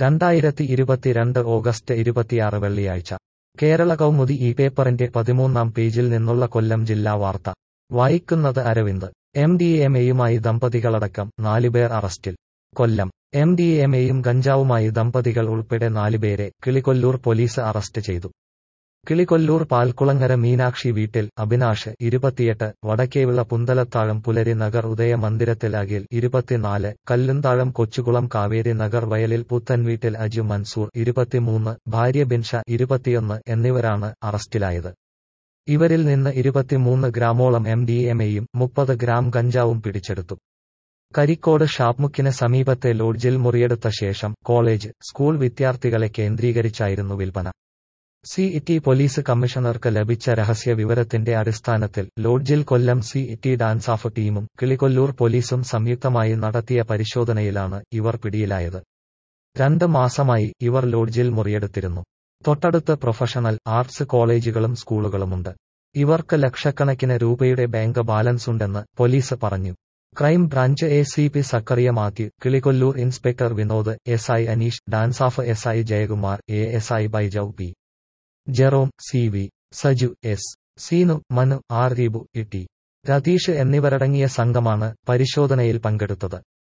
രണ്ടായിരത്തി ഇരുപത്തിരണ്ട് ഓഗസ്റ്റ് ഇരുപത്തിയാറ് വെള്ളിയാഴ്ച കേരള കൗമുദി ഈ പേപ്പറിന്റെ പതിമൂന്നാം പേജിൽ നിന്നുള്ള കൊല്ലം ജില്ലാ വാർത്ത വായിക്കുന്നത് അരവിന്ദ് എം ഡി എം എയുമായി ദമ്പതികളടക്കം നാലുപേർ അറസ്റ്റിൽ കൊല്ലം എം ഡി എം എയും ഗഞ്ചാവുമായി ദമ്പതികൾ ഉൾപ്പെടെ നാലുപേരെ കിളികൊല്ലൂർ പോലീസ് അറസ്റ്റ് ചെയ്തു കിളികൊല്ലൂർ പാൽക്കുളങ്ങര മീനാക്ഷി വീട്ടിൽ അഭിനാഷ് ഇരുപത്തിയെട്ട് വടക്കേവിള പുന്തലത്താഴം പുലരി നഗർ ഉദയ മന്ദിരത്തിൽ അഖിൽ ഇരുപത്തിനാല് കല്ലുംതാഴം കൊച്ചുകുളം കാവേരി നഗർ വയലിൽ പുത്തൻ വീട്ടിൽ അജു മൻസൂർ ഇരുപത്തിമൂന്ന് ഭാര്യ ബിൻഷ ഇരുപത്തിയൊന്ന് എന്നിവരാണ് അറസ്റ്റിലായത് ഇവരിൽ നിന്ന് ഇരുപത്തിമൂന്ന് ഗ്രാമോളം എം ഡി എം എയും മുപ്പത് ഗ്രാം ഗഞ്ചാവും പിടിച്ചെടുത്തു കരിക്കോട് ഷാപ്മുക്കിന് സമീപത്തെ ലോഡ്ജിൽ മുറിയെടുത്ത ശേഷം കോളേജ് സ്കൂൾ വിദ്യാർത്ഥികളെ കേന്ദ്രീകരിച്ചായിരുന്നു വിൽപ്പന സി ടി പോലീസ് കമ്മീഷണർക്ക് ലഭിച്ച രഹസ്യ വിവരത്തിന്റെ അടിസ്ഥാനത്തിൽ ലോഡ്ജിൽ Kollam C T DANSAF ടീമും കിളികൊല്ലൂർ പോലീസും സംയുക്തമായി നടത്തിയ പരിശോധനയിലാണ് ഇവർ പിടിയിലായത് രണ്ട് മാസമായി ഇവർ ലോഡ്ജിൽ മുറിയെടുത്തിരുന്നു തൊട്ടടുത്ത് പ്രൊഫഷണൽ ആർട്സ് കോളേജുകളും സ്കൂളുകളുമുണ്ട് ഇവർക്ക് ലക്ഷക്കണക്കിന് രൂപയുടെ ബാങ്ക് ബാലൻസ് ഉണ്ടെന്ന് പോലീസ് പറഞ്ഞു crime branch A C P Zachariah Mathew Kilikollur inspector Vinod S I Aneesh DANSAF S I Jayakumar A S I Baiju P Jerome C V Saju S Seenu Manu R Deepu E T Ratheesh എന്നിവരടങ്ങിയ സംഘമാണ് പരിശോധനയിൽ പങ്കെടുത്തത്